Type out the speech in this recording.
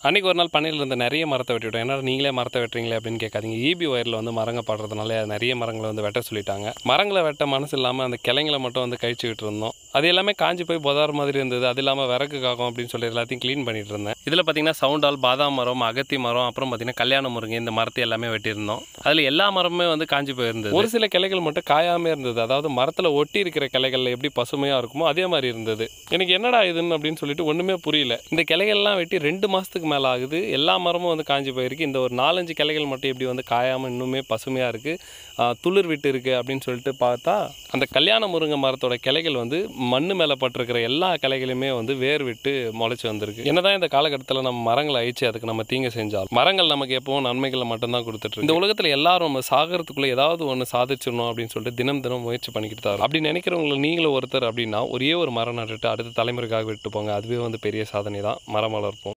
அன்றைக்கி ஒரு நாள் பண்ணையில் இருந்த நிறைய மரத்தை வெட்டிவிட்டோம் ஏன்னா நீங்களே மரத்தை வெட்டுறீங்களே அப்படின்னு கேட்காதீங்க ஈபி ஒயரில் வந்து மரங்க பாடுறதுனால நிறைய மரங்களை வந்து வெட்ட சொல்லிட்டாங்க மரங்களை வெட்ட மனசு இல்லாமல் அந்த கிளைங்களை மட்டும் வந்து கழிச்சுக்கிட்டு இருந்தோம் அது எல்லாமே காஞ்சி போய் புதார் மாதிரி இருந்தது அது இல்லாமல் விறகு காக்கும் அப்படின்னு சொல்லி எல்லாத்தையும் க்ளீன் பண்ணிட்டு இருந்தேன் இதில் பார்த்தீங்கன்னா சவுண்டால் பாதாம் மரம் அகத்தி மரம் அப்புறம் பார்த்தீங்கன்னா கல்யாண முருங்கை இந்த மரத்தை எல்லாமே வெட்டியிருந்தோம் அதில் எல்லா மரமுமே வந்து காஞ்சி போயிருந்தது ஒரு சில கிளைகள் மட்டும் காயாமே இருந்தது அதாவது மரத்தில் ஒட்டி இருக்கிற கிளைகள் எப்படி பசுமையாக இருக்குமோ அதே மாதிரி இருந்தது எனக்கு என்னடா இதுன்னு அப்படின்னு சொல்லிட்டு ஒன்றுமே புரியல இந்த கிளைகள்லாம் வெட்டி ரெண்டு மாதத்துக்கு மேலே ஆகுது எல்லா மரமும் வந்து காஞ்சி போயிருக்கு இந்த ஒரு நாலஞ்சு கிளைகள் மட்டும் எப்படி வந்து காயாமல் இன்னுமே பசுமையாக இருக்குது துளிர் விட்டு இருக்குது அப்படின்னு சொல்லிட்டு பார்த்தா அந்த கல்யாண முருங்கை மரத்தோட கிளைகள் வந்து மண் மேலே பட்டிருக்கிற எல்லா கிளைகளுமே வந்து வேர் விட்டு முளைச்சி வந்திருக்கு என்னதான் இந்த காலகட்டத்தில் நம்ம மரங்களை அழிச்சு அதுக்கு நம்ம தீங்கு செஞ்சாலும் மரங்கள் நமக்கு எப்பவும் நன்மைகளை மட்டும்தான் கொடுத்துட்டு இருக்கு. இந்த உலகத்தில் எல்லாரும் நம்ம சாகிறதுக்குள்ள ஏதாவது ஒன்று சாதிச்சிடணும் அப்படின்னு சொல்லிட்டு தினம் தினம் முயற்சி பண்ணிக்கிட்டு தான் இருக்கோம். அப்படி நினைக்கிறவங்களை நீங்களும் ஒருத்தர் அப்படின்னா ஒரே ஒரு மரம் நட்டுட்டு அடுத்த தலைமுறைக்காக விட்டு போங்க அதுவே வந்து பெரிய சாதனை தான் மரம் வளர்ப்போம்